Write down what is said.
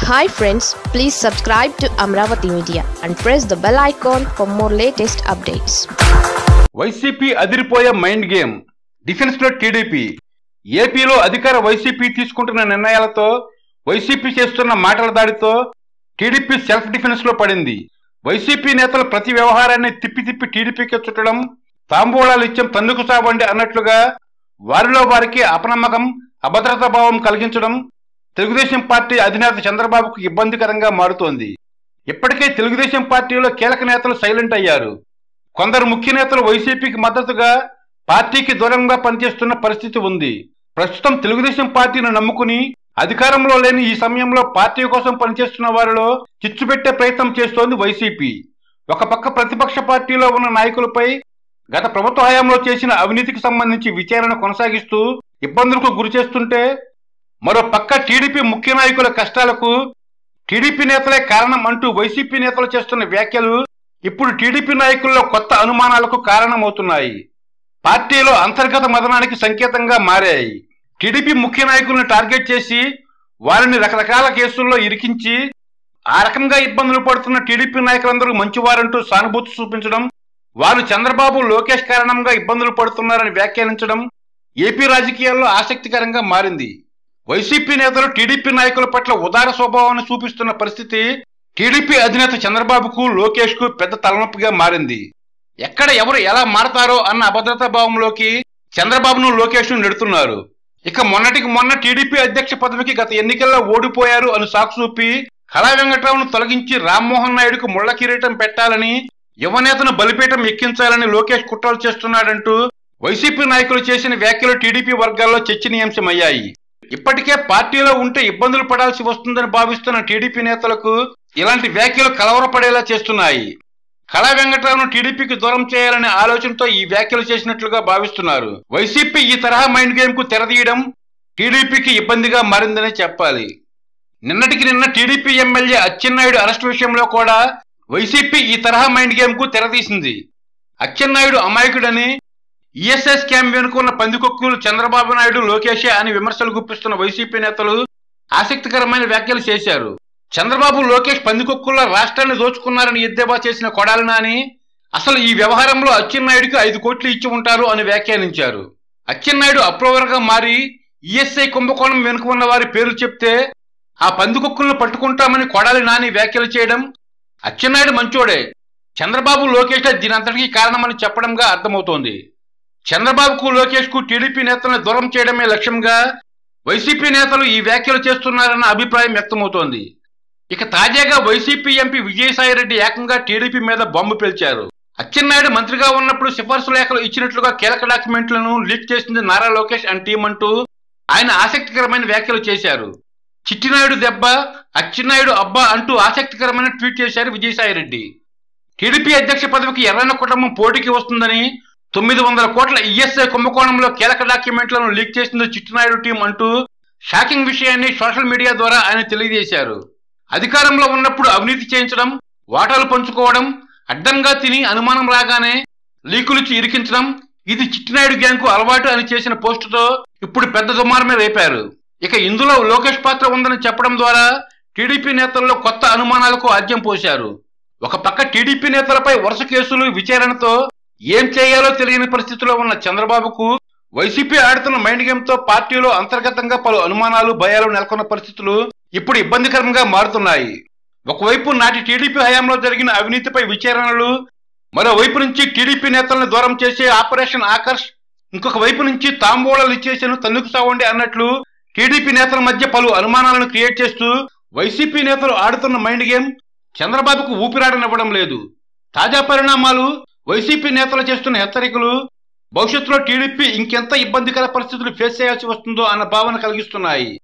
hi friends please subscribe to Amaravati media and press the bell icon for more latest updates YCP అదిరిపోయే mind game defence లో TDP ఏపీలో అధికార YCP తీసుకుంటున్న నిర్ణయాలతో YCP చేస్తున్న మాటల దాడితో టీడీపీ సెల్ఫ్ డిఫెన్స్ లో పడింది వైసీపీ నేతలు ప్రతి వ్యవహారాన్ని తిప్పి తిప్పి టీడీపీకి చుట్టడం తాంబూలాలు ఇచ్చం తన్నుకు సావండి అన్నట్లుగా వారిలో వారికి అపనమ్మకం అభద్రతా భావం కలిగించడం తెలుగుదేశం పార్టీ అధినేత చంద్రబాబుకు ఇబ్బందికరంగా మారుతోంది ఇప్పటికే తెలుగుదేశం పార్టీలో కీలక నేతలు సైలెంట్ అయ్యారు కొందరు ముఖ్య నేతలు వైసీపీకి మద్దతుగా పార్టీకి దూరంగా పనిచేస్తున్న పరిస్థితి ఉంది ప్రస్తుతం తెలుగుదేశం పార్టీని నమ్ముకుని అధికారంలో లేని ఈ సమయంలో పార్టీ కోసం పనిచేస్తున్న వారిలో చిచ్చు పెట్టే ప్రయత్నం చేస్తోంది వైసీపీ ఒక పక్క ప్రతిపక్ష పార్టీలో ఉన్న నాయకులపై గత ప్రభుత్వ హయాంలో చేసిన అవినీతికి సంబంధించి విచారణ కొనసాగిస్తూ ఇబ్బందులకు గురి చేస్తుంటే మరో పక్క టీడీపీ ముఖ్య నాయకుల కష్టాలకు టీడీపీ నేతలే కారణం అంటూ వైసీపీ నేతలు చేస్తున్న వ్యాఖ్యలు ఇప్పుడు టీడీపీ నాయకుల్లో కొత్త అనుమానాలకు కారణమవుతున్నాయి పార్టీలో అంతర్గత మదనానికి సంకేతంగా మారాయి టీడీపీ ముఖ్య నాయకులను టార్గెట్ చేసి వారిని రకరకాల కేసుల్లో ఇరికించి ఆ రకంగా ఇబ్బందులు పడుతున్న టీడీపీ నాయకులందరూ మంచివారంటూ సానుభూతి చూపించడం వారు చంద్రబాబు లోకేష్ కారణంగా ఇబ్బందులు పడుతున్నారని వ్యాఖ్యానించడం ఏపీ రాజకీయాల్లో ఆసక్తికరంగా మారింది వైసీపీ నేతలు టీడీపీ నాయకుల పట్ల ఉదార స్వభావాన్ని చూపిస్తున్న పరిస్థితి టీడీపీ అధినేత చంద్రబాబుకు లోకేష్ కు పెద్ద తలనొప్పిగా మారింది ఎక్కడ ఎవరు ఎలా మారతారో అన్న అభద్రతా భావంలోకి చంద్రబాబును లోకేష్ ను నెడుతున్నారు ఇక మొన్నటికి మొన్న టీడీపీ అధ్యక్ష పదవికి గత ఎన్నికల్లో ఓడిపోయారు అని సాకు చూపి కళా వెంకట్రావును తొలగించి రామ్మోహన్ నాయుడుకు ముళ్ల కిరీటం పెట్టాలని యువనేతను బలిపీఠం ఎక్కించాలని లోకేష్ కుట్రలు చేస్తున్నాడంటూ వైసీపీ నాయకులు చేసిన వ్యాఖ్యలు టీడీపీ వర్గాల్లో చర్చనీయాంశమయ్యాయి ఇప్పటికే పార్టీలో ఉంటే ఇబ్బందులు పడాల్సి వస్తుందని భావిస్తున్న టీడీపీ నేతలకు ఇలాంటి వ్యాఖ్యలు కలవరపడేలా చేస్తున్నాయి కళా వెంకట్రావును టీడీపీకి దూరం చేయాలనే ఆలోచనతో ఈ వ్యాఖ్యలు చేసినట్లుగా భావిస్తున్నారు వైసీపీ ఈ తరహా మైండ్ గేమ్ కు తెరదీయడం టీడీపీకి ఇబ్బందిగా మారిందనే చెప్పాలి నిన్నటికి నిన్న టీడీపీ ఎమ్మెల్యే అచ్చెన్నాయుడు అరెస్ట్ విషయంలో కూడా వైసీపీ ఈ తరహా మైండ్ గేమ్ కు తెరదీసింది అచ్చెన్నాయుడు అమాయకుడని ఈఎస్ఐ స్కామ్ వెనుకున్న పందికొక్కులు చంద్రబాబు నాయుడు లోకేషే అని విమర్శలు గుప్పిస్తున్న వైసీపీ నేతలు ఆసక్తికరమైన వ్యాఖ్యలు చేశారు చంద్రబాబు లోకేష్ పందికొక్కుల్లో రాష్ట్రాన్ని దోచుకున్నారని ఎద్దేవా చేసిన కొడాలి నాని అసలు ఈ వ్యవహారంలో అచ్చెన్నాయుడికి ఐదు కోట్లు ఇచ్చి ఉంటారు అని వ్యాఖ్యానించారు అచ్చెన్నాయుడు అప్రూవర్గా మారి ఈఎస్ఐ కుంభకోణం వెనుక ఉన్న వారి పేర్లు చెప్తే ఆ పందికొక్కులను పట్టుకుంటామని కొడాలి నాని వ్యాఖ్యలు చేయడం అచ్చెన్నాయుడు మంచోడే చంద్రబాబు లోకేష్ దీనంతటికీ కారణమని చెప్పడంగా అర్థమవుతోంది చంద్రబాబుకు లోకేష్ కు టీడీపీ నేతలను దూరం చేయడమే లక్ష్యంగా వైసీపీ నేతలు ఈ వ్యాఖ్యలు చేస్తున్నారన్న అభిప్రాయం వ్యక్తమవుతోంది ఇక తాజాగా వైసీపీ ఎంపీ విజయసాయిరెడ్డి ఏకంగా టీడీపీ మీద బొమ్మ పిలిచారు అచ్చెన్నాయుడు మంత్రిగా ఉన్నప్పుడు సిఫార్సు లేఖలు ఇచ్చినట్లుగా కీలక డాక్యుమెంట్లను లీక్ చేసింది నారా లోకేష్ అండ్ టీం అంటూ ఆయన ఆసక్తికరమైన వ్యాఖ్యలు చేశారు చిట్టినాయుడు దెబ్బ అచ్చెన్నాయుడు అబ్బా అంటూ ఆసక్తికరమైన ట్వీట్ చేశారు విజయసాయిరెడ్డి టీడీపీ అధ్యక్ష పదవికి ఎర్రన్న కుటుంబం పోటీకి వస్తుందని తొమ్మిది వందల కోట్ల ఈఎస్ఐ కుంభకోణంలో కీలక డాక్యుమెంట్లను లీక్ చేసింది చిట్టినాయుడు టీం అంటూ షాకింగ్ విషయాన్ని సోషల్ మీడియా ద్వారా ఆయన తెలియజేశారు అధికారంలో ఉన్నప్పుడు అవినీతి చేయించడం వాటాలు పంచుకోవడం అడ్డంగా తిని అనుమానం రాగానే లీకులిచ్చి ఇరికించడం ఇది చిట్టినాయుడు గ్యాంగ్ కు అలవాటు అని చేసిన పోస్టుతో ఇప్పుడు పెద్ద దుమారమే రేపారు ఇక ఇందులో లోకేష్ పాత్ర ఉందని చెప్పడం ద్వారా టీడీపీ నేతల్లో కొత్త అనుమానాలకు ఆద్యం పోశారు ఒక పక్క టీడీపీ నేతలపై వరుస కేసులు విచారణతో ఏం చేయాలో తెలియని పరిస్థితిలో ఉన్న చంద్రబాబుకు వైసీపీ ఆడుతున్న మైండ్ గేమ్ తో పార్టీలో అంతర్గతంగా పలు అనుమానాలు భయాలు నెలకొన్న పరిస్థితులు ఇప్పుడు ఇబ్బందికరంగా మారుతున్నాయి ఒకవైపు నాటి టీడీపీ హయాంలో జరిగిన అవినీతిపై విచారణలు మరోవైపు నుంచి టీడీపీ నేతలను దూరం చేసే ఆపరేషన్ ఆకర్ష్ ఇంకొక వైపు నుంచి తాంబూలాలు ఇచ్చేసాను తన్నుకు సావండి అన్నట్లు టీడీపీ నేతల మధ్య పలు అనుమానాలను క్రియేట్ చేస్తూ వైసీపీ నేతలు ఆడుతున్న మైండ్ గేమ్ చంద్రబాబుకు ఊపిరాడనివ్వడం లేదు తాజా పరిణామాలు వైసీపీ నేతలు చేస్తున్న హెచ్చరికలు భవిష్యత్తులో టీడీపీ ఇంకెంత ఇబ్బందికర పరిస్థితులు ఫేస్ చేయాల్సి వస్తుందో అన్న భావన కలిగిస్తున్నాయి